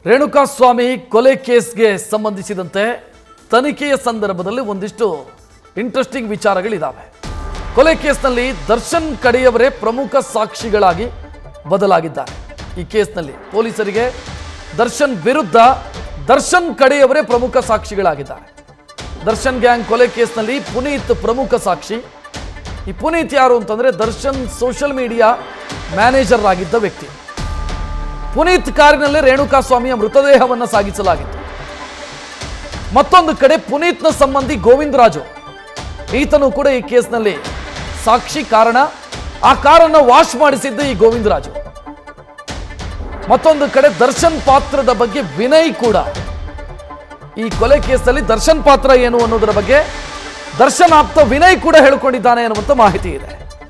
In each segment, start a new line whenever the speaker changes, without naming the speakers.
ರೇಣುಕಾಸ್ವಾಮಿ ಕೊಲೆ ಕೇಸ್ಗೆ ಸಂಬಂಧಿಸಿದಂತೆ ತನಿಖೆಯ ಸಂದರ್ಭದಲ್ಲಿ ಒಂದಿಷ್ಟು ಇಂಟ್ರೆಸ್ಟಿಂಗ್ ವಿಚಾರಗಳಿದ್ದಾವೆ ಕೊಲೆ ಕೇಸ್ನಲ್ಲಿ ದರ್ಶನ್ ಕಡೆಯವರೇ ಪ್ರಮುಖ ಸಾಕ್ಷಿಗಳಾಗಿ ಬದಲಾಗಿದ್ದಾರೆ ಈ ಕೇಸ್ನಲ್ಲಿ ಪೊಲೀಸರಿಗೆ ದರ್ಶನ್ ವಿರುದ್ಧ ದರ್ಶನ್ ಕಡೆಯವರೇ ಪ್ರಮುಖ ಸಾಕ್ಷಿಗಳಾಗಿದ್ದಾರೆ ದರ್ಶನ್ ಗ್ಯಾಂಗ್ ಕೊಲೆ ಕೇಸ್ನಲ್ಲಿ ಪುನೀತ್ ಪ್ರಮುಖ ಸಾಕ್ಷಿ ಈ ಪುನೀತ್ ಯಾರು ಅಂತಂದ್ರೆ ದರ್ಶನ್ ಸೋಷಿಯಲ್ ಮೀಡಿಯಾ ಮ್ಯಾನೇಜರ್ ಆಗಿದ್ದ ವ್ಯಕ್ತಿ ಪುನೀತ್ ಕಾರಿನಲ್ಲೇ ರೇಣುಕಾಸ್ವಾಮಿಯ ಮೃತದೇಹವನ್ನು ಸಾಗಿಸಲಾಗಿತ್ತು ಮತ್ತೊಂದು ಕಡೆ ಪುನೀತ್ನ ಸಂಬಂಧಿ ಗೋವಿಂದರಾಜು ಈತನು ಕೂಡ ಈ ಕೇಸ್ನಲ್ಲಿ ಸಾಕ್ಷಿ ಕಾರಣ ಆ ಕಾರನ್ನು ವಾಶ್ ಮಾಡಿಸಿದ್ದ ಈ ಗೋವಿಂದರಾಜು ಮತ್ತೊಂದು ಕಡೆ ದರ್ಶನ್ ಪಾತ್ರದ ಬಗ್ಗೆ ವಿನಯ್ ಕೂಡ ಈ ಕೊಲೆ ಕೇಸಲ್ಲಿ ದರ್ಶನ್ ಪಾತ್ರ ಏನು ಅನ್ನೋದರ ಬಗ್ಗೆ ದರ್ಶನ್ ಆಪ್ತ ವಿನಯ್ ಕೂಡ ಹೇಳಿಕೊಂಡಿದ್ದಾನೆ ಅನ್ನುವಂಥ ಮಾಹಿತಿ ಇದೆ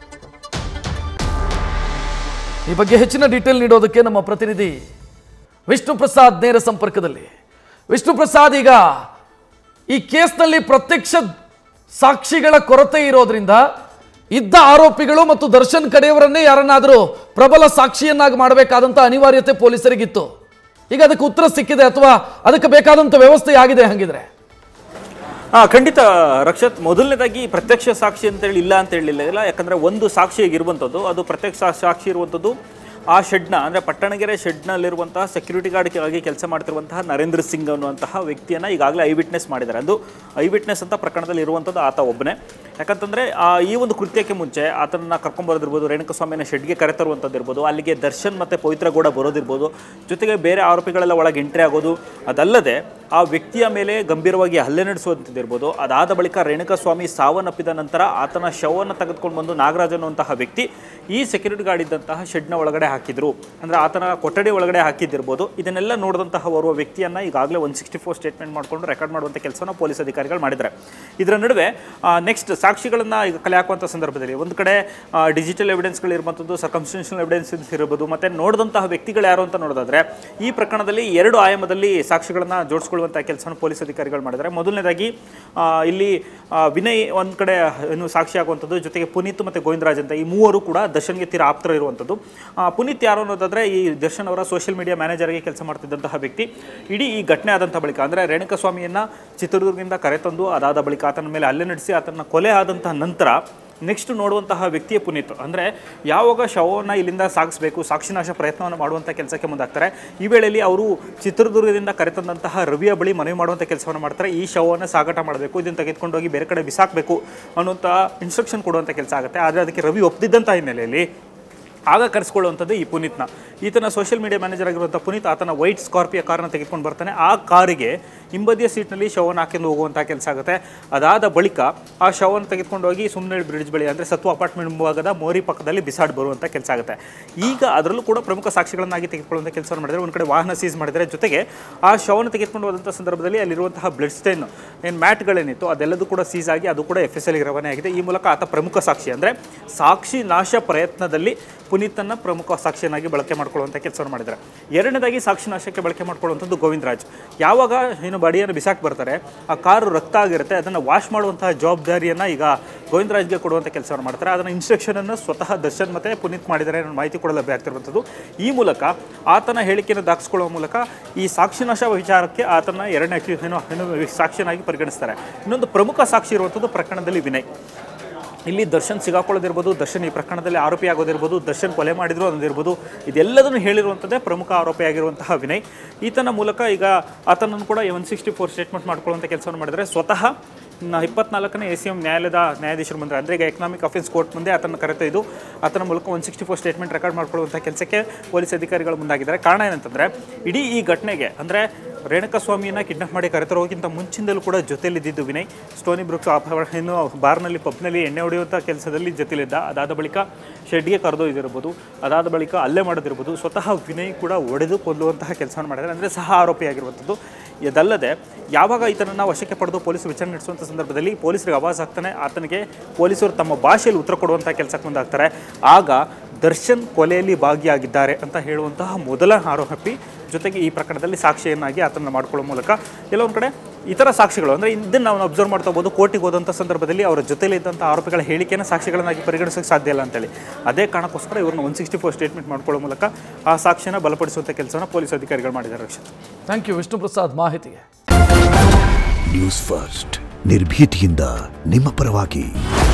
ಈ ಬಗ್ಗೆ ಹೆಚ್ಚಿನ ಡೀಟೇಲ್ ನೀಡೋದಕ್ಕೆ ನಮ್ಮ ಪ್ರತಿನಿಧಿ ವಿಷ್ಣು ಪ್ರಸಾದ್ ನೇರ ಸಂಪರ್ಕದಲ್ಲಿ ವಿಷ್ಣು ಪ್ರಸಾದ್ ಈಗ ಈ ಕೇಸ್ನಲ್ಲಿ ಪ್ರತ್ಯಕ್ಷ ಸಾಕ್ಷಿಗಳ ಕೊರತೆ ಇರೋದ್ರಿಂದ ಇದ್ದ ಆರೋಪಿಗಳು ಮತ್ತು ದರ್ಶನ್ ಕಡೆಯವರನ್ನೇ ಯಾರನ್ನಾದರೂ ಪ್ರಬಲ ಸಾಕ್ಷಿಯನ್ನಾಗಿ ಮಾಡಬೇಕಾದಂಥ ಅನಿವಾರ್ಯತೆ ಪೊಲೀಸರಿಗಿತ್ತು ಈಗ ಅದಕ್ಕೆ ಉತ್ತರ ಸಿಕ್ಕಿದೆ ಅಥವಾ ಅದಕ್ಕೆ ಬೇಕಾದಂಥ ವ್ಯವಸ್ಥೆ ಆಗಿದೆ ಹಂಗಿದ್ರೆ
ಹಾ ಖಂಡಿತ ರಕ್ಷತ್ ಮೊದಲನೇದಾಗಿ ಪ್ರತ್ಯಕ್ಷ ಸಾಕ್ಷಿ ಅಂತ ಹೇಳಿ ಇಲ್ಲ ಅಂತ ಹೇಳಿಲ್ಲ ಇಲ್ಲ ಯಾಕಂದ್ರೆ ಒಂದು ಸಾಕ್ಷಿ ಇರುವಂಥದ್ದು ಅದು ಪ್ರತ್ಯಕ್ಷ ಸಾ- ಸಾಕ್ಷಿ ಇರುವಂಥದ್ದು ಆ ಶೆಡ್ನ ಅಂದರೆ ಪಟ್ಟಣಗೆರೆ ಶೆಡ್ನಲ್ಲಿರುವಂತಹ ಸೆಕ್ಯೂರಿಟಿ ಗಾರ್ಡ್ ಆಗಿ ಕೆಲಸ ಮಾಡ್ತಿರುವಂತಹ ನರೇಂದ್ರ ಸಿಂಗ್ ಅನ್ನುವಂತಹ ವ್ಯಕ್ತಿಯನ್ನು ಈಗಾಗಲೇ ಐ ವಿಟ್ನೆಸ್ ಮಾಡಿದ್ದಾರೆ ಅದು ಐ ವಿಟ್ನೆಸ್ ಅಂತ ಪ್ರಕರಣದಲ್ಲಿ ಇರುವಂಥದ್ದು ಆತ ಒಬ್ಬನೇ ಯಾಕಂತಂದರೆ ಈ ಒಂದು ಕೃತ್ಯಕ್ಕೆ ಮುಂಚೆ ಆತನನ್ನ ಕರ್ಕೊಂಬರೋದಿರ್ಬೋದು ರೇಣುಕಸ್ವಾಮಿನ ಶೆಡ್ಗೆ ಕರೆತರುವಂಥದ್ದು ಇರ್ಬೋದು ಅಲ್ಲಿಗೆ ದರ್ಶನ್ ಮತ್ತು ಪವಿತ್ರ ಗೌಡ ಬರೋದಿರ್ಬೋದು ಜೊತೆಗೆ ಬೇರೆ ಆರೋಪಿಗಳೆಲ್ಲ ಒಳಗೆ ಎಂಟ್ರಿ ಆಗೋದು ಅದಲ್ಲದೆ ಆ ವ್ಯಕ್ತಿಯ ಮೇಲೆ ಗಂಭೀರವಾಗಿ ಹಲ್ಲೆ ನಡೆಸುವಂಥದ್ದಿರ್ಬೋದು ಅದಾದ ಬಳಿಕ ರೇಣುಕಸ್ವಾಮಿ ಸಾವನ್ನಪ್ಪಿದ ನಂತರ ಆತನ ಶವವನ್ನು ತೆಗೆದುಕೊಂಡು ಬಂದು ನಾಗರಾಜ್ ಅನ್ನುವಂತಹ ವ್ಯಕ್ತಿ ಈ ಸೆಕ್ಯೂರಿಟಿ ಗಾರ್ಡ್ ಇದ್ದಂತಹ ಶೆಡ್ನ ಒಳಗಡೆ ಹಾಕಿದ್ರು ಅಂದರೆ ಆತನ ಕೊಠಡಿ ಒಳಗಡೆ ಹಾಕಿದ್ದಿರ್ಬೋದು ಇದನ್ನೆಲ್ಲ ನೋಡಿದಂತಹ ಓರ್ವ ವ್ಯಕ್ತಿಯನ್ನು ಈಗಾಗಲೇ ಒನ್ ಸಿಕ್ಸ್ಟಿ ಫೋರ್ ಸ್ಟೇಟ್ಮೆಂಟ್ ಮಾಡಿಕೊಂಡು ರೆಕಾರ್ಡ್ ಮಾಡುವಂಥ ಕೆಲಸನ ಪೊಲೀಸ್ ಅಧಿಕಾರಿಗಳು ಮಾಡಿದ್ದಾರೆ ಇದರ ನಡುವೆ ನೆಕ್ಸ್ಟ್ ಸಾಕ್ಷಿಗಳನ್ನು ಈಗ ಕಲೆ ಹಾಕುವಂಥ ಸಂದರ್ಭದಲ್ಲಿ ಒಂದು ಕಡೆ ಡಿಜಿಟಲ್ ಎವಿಡೆನ್ಸ್ಗಳಿರುವಂಥದ್ದು ಸರ್ಕಮ್ಸ್ಟೆನ್ಷಿಯಲ್ ಎವಿಡೆನ್ಸ್ ಇರ್ಬೋದು ಮತ್ತು ನೋಡಿದಂತಹ ವ್ಯಕ್ತಿಗಳು ಯಾರು ಅಂತ ನೋಡೋದಾದ್ರೆ ಈ ಪ್ರಕರಣದಲ್ಲಿ ಎರಡು ಆಯಾಮದಲ್ಲಿ ಸಾಕ್ಷಿಗಳನ್ನು ಜೋಡಿಸ್ಕೊಳ್ಳುವಂಥ ಕೆಲಸವನ್ನು ಪೊಲೀಸ್ ಅಧಿಕಾರಿಗಳು ಮಾಡಿದ್ದಾರೆ ಮೊದಲನೇದಾಗಿ ಆ, ಇಲ್ಲಿ ಆ, ವಿನಯ್ ಒಂದು ಕಡೆ ಏನು ಸಾಕ್ಷಿ ಆಗುವಂಥದ್ದು ಜೊತೆಗೆ ಪುನೀತ್ ಮತ್ತು ಗೋವಿಂದರಾಜ್ ಅಂತ ಈ ಮೂವರು ಕೂಡ ದರ್ಶನ್ಗೆ ತೀರಾ ಆಪ್ತರ ಇರುವಂಥದ್ದು ಆ, ಪುನೀತ್ ಯಾರು ಅನ್ನೋದಾದ್ರೆ ಈ ದರ್ಶನ್ ಅವರ ಸೋಷಿಯಲ್ ಮೀಡಿಯಾ ಮ್ಯಾನೇಜರ್ಗೆ ಕೆಲಸ ಮಾಡ್ತಿದ್ದಂತಹ ವ್ಯಕ್ತಿ ಇಡೀ ಈ ಘಟನೆ ಆದಂಥ ಬಳಿಕ ಅಂದರೆ ರೇಣುಕಸ್ವಾಮಿಯನ್ನು ಚಿತ್ರದುರ್ಗದಿಂದ ಕರೆತಂದು ಅದಾದ ಬಳಿಕ ಆತನ ಮೇಲೆ ಹಲ್ಲೆ ನಡೆಸಿ ಆತನ ಕೊಲೆ ಆದಂತಹ ನಂತರ ನೆಕ್ಸ್ಟ್ ನೋಡುವಂತಹ ವ್ಯಕ್ತಿಯ ಪುನೀತ್ ಅಂದರೆ ಯಾವಾಗ ಶವವನ್ನು ಇಲ್ಲಿಂದ ಸಾಗಿಸಬೇಕು ಸಾಕ್ಷಿನಾಶ ಪ್ರಯತ್ನವನ್ನು ಮಾಡುವಂಥ ಕೆಲಸಕ್ಕೆ ಮುಂದಾಗ್ತಾರೆ ಈ ವೇಳೆಯಲ್ಲಿ ಅವರು ಚಿತ್ರದುರ್ಗದಿಂದ ಕರೆತಂದಂತಹ ರವಿಯ ಬಳಿ ಮನವಿ ಮಾಡುವಂಥ ಕೆಲಸವನ್ನು ಮಾಡ್ತಾರೆ ಈ ಶವವನ್ನು ಸಾಗಾಟ ಮಾಡಬೇಕು ಇದನ್ನು ತೆಗೆದುಕೊಂಡು ಹೋಗಿ ಬೇರೆ ಕಡೆ ಬಿಸಾಕಬೇಕು ಅನ್ನುವಂಥ ಇನ್ಸ್ಟ್ರಕ್ಷನ್ ಕೊಡುವಂಥ ಕೆಲಸ ಆಗುತ್ತೆ ಆದರೆ ಅದಕ್ಕೆ ರವಿ ಒಪ್ತಿದ್ದಂಥ ಹಿನ್ನೆಲೆಯಲ್ಲಿ ಆಗ ಕರೆಸ್ಕೊಳ್ಳುವಂಥದ್ದು ಈ ಪುನೀತ್ನ ಈತನ ಸೋಷಿಯಲ್ ಮೀಡಿಯಾ ಮ್ಯಾನೇಜರ್ ಆಗಿರುವಂಥ ಪುನೀತ್ ಆತನ ವೈಟ್ ಸ್ಕಾರ್ಪಿಯೋ ಕಾರ್ನ ತೆಗೆದುಕೊಂಡು ಬರ್ತಾನೆ ಆ ಕಾರಿಗೆ ಹಿಂಬದಿಯ ಸೀಟ್ನಲ್ಲಿ ಶವವನ್ನು ಹಾಕಿಕೊಂಡು ಹೋಗುವಂಥ ಕೆಲಸ ಆಗುತ್ತೆ ಅದಾದ ಬಳಿಕ ಆ ಶವವನ್ನು ತೆಗೆದುಕೊಂಡು ಹೋಗಿ ಸುಮ್ಮನೆ ಬ್ರಿಡ್ಜ್ ಬಳಿ ಅಂದರೆ ಸತ್ವ ಅಪಾರ್ಟ್ಮೆಂಟ್ ಮುಂಭಾಗದ ಮೋರಿ ಪಕ್ಕದಲ್ಲಿ ಬಿಸಾಡ್ ಬರುವಂಥ ಕೆಲಸ ಆಗುತ್ತೆ ಈಗ ಅದರಲ್ಲೂ ಕೂಡ ಪ್ರಮುಖ ಸಾಕ್ಷಿಗಳನ್ನಾಗಿ ತೆಗೆದುಕೊಳ್ಳುವಂಥ ಕೆಲಸವನ್ನು ಮಾಡಿದರೆ ಒಂದು ಕಡೆ ವಾಹನ ಸೀಸ್ ಮಾಡಿದರೆ ಜೊತೆಗೆ ಆ ಶವವನ್ನು ತೆಗೆದುಕೊಂಡು ಹೋದಂಥ ಸಂದರ್ಭದಲ್ಲಿ ಅಲ್ಲಿರುವಂತಹ ಬ್ಲಡ್ ಸ್ಟೈನ್ ಏನು ಮ್ಯಾಟ್ಗಳೇನಿತ್ತು ಅದೆಲ್ಲದೂ ಕೂಡ ಸೀಸ್ ಆಗಿ ಅದು ಕೂಡ ಎಫ್ ಎಸ್ ಎಲ್ಗೆ ರವಾನೆ ಆಗಿದೆ ಈ ಮೂಲಕ ಆತ ಪ್ರಮುಖ ಸಾಕ್ಷಿ ಅಂದರೆ ಸಾಕ್ಷಿ ನಾಶ ಪ್ರಯತ್ನದಲ್ಲಿ ಪುನೀತನ್ನು ಪ್ರಮುಖ ಸಾಕ್ಷಿಯನ್ನಾಗಿ ಬಳಕೆ ಮಾಡ್ಕೊಳ್ಳುವಂಥ ಕೆಲಸವನ್ನು ಮಾಡಿದ್ದಾರೆ ಎರಡನೇದಾಗಿ ಸಾಕ್ಷಿ ನಾಶಕ್ಕೆ ಬಳಕೆ ಮಾಡ್ಕೊಳ್ಳುವಂಥದ್ದು ಗೋವಿಂದರಾಜ್ ಯಾವಾಗ ಏನು ಬಡಿಯನ್ನು ಬಿಸಾಕ್ ಬರ್ತಾರೆ ಆ ಕಾರು ರಕ್ತ ಆಗಿರುತ್ತೆ ಅದನ್ನು ವಾಶ್ ಮಾಡುವಂತಹ ಜವಾಬ್ದಾರಿಯನ್ನು ಈಗ ಗೋವಿಂದರಾಜ್ಗೆ ಕೊಡುವಂಥ ಕೆಲಸವನ್ನು ಮಾಡ್ತಾರೆ ಅದನ್ನು ಇನ್ಸ್ಟ್ರಕ್ಷನನ್ನು ಸ್ವತಃ ದರ್ಶನ್ ಮತ್ತು ಪುನೀತ್ ಮಾಡಿದ್ದಾರೆ ಅನ್ನೋ ಮಾಹಿತಿ ಕೂಡ ಲಭ್ಯ ಆಗ್ತಿರುವಂಥದ್ದು ಈ ಮೂಲಕ ಆತನ ಹೇಳಿಕೆಯನ್ನು ದಾಖಲಿಸಿಕೊಳ್ಳುವ ಮೂಲಕ ಈ ಸಾಕ್ಷಿನಾಶ ವಿಚಾರಕ್ಕೆ ಆತನ ಎರಡನೇ ಅಕ್ಯೂ- ಏನು ಏನು ಸಾಕ್ಷಿಯನ್ನಾಗಿ ಪರಿಗಣಿಸ್ತಾರೆ ಇನ್ನೊಂದು ಪ್ರಮುಖ ಸಾಕ್ಷಿ ಇರುವಂಥದ್ದು ಪ್ರಕರಣದಲ್ಲಿ ವಿನಯ್ ಇಲ್ಲಿ ದರ್ಶನ್ ಸಿಗಾಕೊಳ್ಳೋದಿರ್ಬೋದು ದರ್ಶನ್ ಈ ಪ್ರಕರಣದಲ್ಲಿ ಆರೋಪಿ ಆಗೋದಿರ್ಬೋದು ದರ್ಶನ್ ಕೊಲೆ ಮಾಡಿದ್ರು ಅನ್ನೋದಿರ್ಬೋದು ಇದೆಲ್ಲದನ್ನು ಹೇಳಿರುವಂಥದ್ದೇ ಪ್ರಮುಖ ಆರೋಪಿಯಾಗಿರುವಂತಹ ವಿನಯ್ ಈತನ ಮೂಲಕ ಈಗ ಆತನನ್ನು ಕೂಡ ಒನ್ ಸಿಕ್ಸ್ಟಿ ಫೋರ್ ಸ್ಟೇಟ್ಮೆಂಟ್ ಮಾಡ್ಕೊಳ್ಳುವಂಥ ಕೆಲಸವನ್ನು ಮಾಡಿದರೆ ಸ್ವತಃ ನ- ಇಪ್ಪತ್ನಾಲ್ಕನೇ ಎ ಸಿ ಎಂ ನ್ಯಾಯಾಲಯದ ನ್ಯಾಯಾಧೀಶರು ಬಂದರೆ ಅಂದರೆ ಈಗ ಎಕನಾಮಿಕ್ ಅಫೆನ್ಸ್ ಕೋರ್ಟ್ ಮುಂದೆ ಆತನ ಕರೆತೊಯ್ದು ಆತನ ಮೂಲಕ one sixty four statement record ಮಾಡ್ಕೊಳ್ಳುವಂಥ ಕೆಲಸಕ್ಕೆ ಪೊಲೀಸ್ ಅಧಿಕಾರಿಗಳು ಮುಂದಾಗಿದ್ದಾರೆ ಕಾರಣ ಏನಂತಂದರೆ ಇಡೀ ಈ ಘಟನೆಗೆ ಅಂದರೆ ರೇಣುಕಸ್ವಾಮಿಯನ್ನು ಕಿಡ್ನಾಪ್ ಮಾಡಿ ಕರೆತರೋಕ್ಕಿಂತ ಮುಂಚಿಂದಲೂ ಕೂಡ ಜೊತೆಲಿದ್ದಿದ್ದು ವಿನಯ್ ಸ್ಟೋನಿ ಬ್ರೂಕ್ಸ್ ಅಪ- ಏನು ಬಾರ್ನಲ್ಲಿ ಪಬ್ನಲ್ಲಿ ಎಣ್ಣೆ ಹೊಡೆಯುವಂಥ ಕೆಲಸದಲ್ಲಿ ಜೊತೆಲಿದ್ದ ಅದಾದ ಬಳಿಕ ಶೆಡ್ಗೆ ಕರೆದೊಯ್ದಿರ್ಬೋದು ಅದಾದ ಬಳಿಕ ಅಲ್ಲೇ ಮಾಡೋದಿರ್ಬೋದು ಸ್ವತಃ ವಿನಯ್ ಕೂಡ ಒಡೆದು ಕೊಲ್ಲುವಂತಹ ಕೆಲಸವನ್ನು ಮಾಡಿದ್ದಾರೆ ಅಂದರೆ ಸಹ ಆರೋಪಿಯಾಗಿರುವಂಥದ್ದು ಇದಲ್ಲದೆ ಯಾವಾಗ ಈತನನ್ನು ವಶಕ್ಕೆ ಪಡೆದು ಪೊಲೀಸರು ವಿಚಾರಣೆ ನಡೆಸುವಂಥ ಸಂದರ್ಭದಲ್ಲಿ ಪೊಲೀಸರಿಗೆ ಆವಾಜ್ ಆಗ್ತಾನೆ ಆತನಿಗೆ ಪೊಲೀಸರು ತಮ್ಮ ಭಾಷೆಯಲ್ಲಿ ಉತ್ತರ ಕೊಡುವಂಥ ಕೆಲಸಕ್ಕೆ ಮುಂದಾಗ್ತಾರೆ ಆಗ ದರ್ಶನ್ ಕೊಲೆಯಲ್ಲಿ ಭಾಗಿಯಾಗಿದ್ದಾರೆ ಅಂತ ಹೇಳುವಂತಹ ಮೊದಲ ಆರೋಪಿ ಜೊತೆಗೆ ಈ ಪ್ರಕರಣದಲ್ಲಿ ಸಾಕ್ಷಿಯನ್ನಾಗಿ ಆತನ ಮಾಡ್ಕೊಳ್ಳೋ ಮೂಲಕ ಕೆಲವೊಂದು ಕಡೆ ಇತರ ಸಾಕ್ಷಿಗಳು ಅಂದರೆ ಇದನ್ನು ನಾವು ಅಬ್ಸರ್ವ್ ಮಾಡ್ತಾ ಹೋಗ್ಬೋದು ಕೋರ್ಟಿಗೆ ಹೋದಂಥ ಸಂದರ್ಭದಲ್ಲಿ ಅವರ ಜೊತೆಲಿ ಇದ್ದಂಥ ಆರೋಪಿಗಳ ಹೇಳಿಕೆಯನ್ನು ಸಾಕ್ಷಿಗಳನ್ನಾಗಿ ಪರಿಗಣಿಸೋಕ್ಕೆ ಸಾಧ್ಯ ಇಲ್ಲ ಅಂತೇಳಿ ಅದೇ ಕಾರಣಕ್ಕೋಸ್ಕರ ಇವ್ರನ್ನ ಒನ್ ಸಿಕ್ಸ್ಟಿ ಫೋರ್ ಸ್ಟೇಟ್ಮೆಂಟ್ ಮಾಡ್ಕೊಳ್ಳೋ ಮೂಲಕ ಆ ಸಾಕ್ಷಿಯನ್ನು ಬಲಪಡಿಸುವಂಥ ಕೆಲಸವನ್ನು ಪೊಲೀಸ್ ಅಧಿಕಾರಿಗಳು ಮಾಡಿದ್ದಾರೆ ರಕ್ಷಿತ್
ಥ್ಯಾಂಕ್ ಯು ವಿಷ್ಣು ಪ್ರಸಾದ್ ಮಾಹಿತಿಗೆ
ನ್ಯೂಸ್ ಫಸ್ಟ್ ನಿರ್ಭೀತಿಯಿಂದ ನಿಮ್ಮ ಪರವಾಗಿ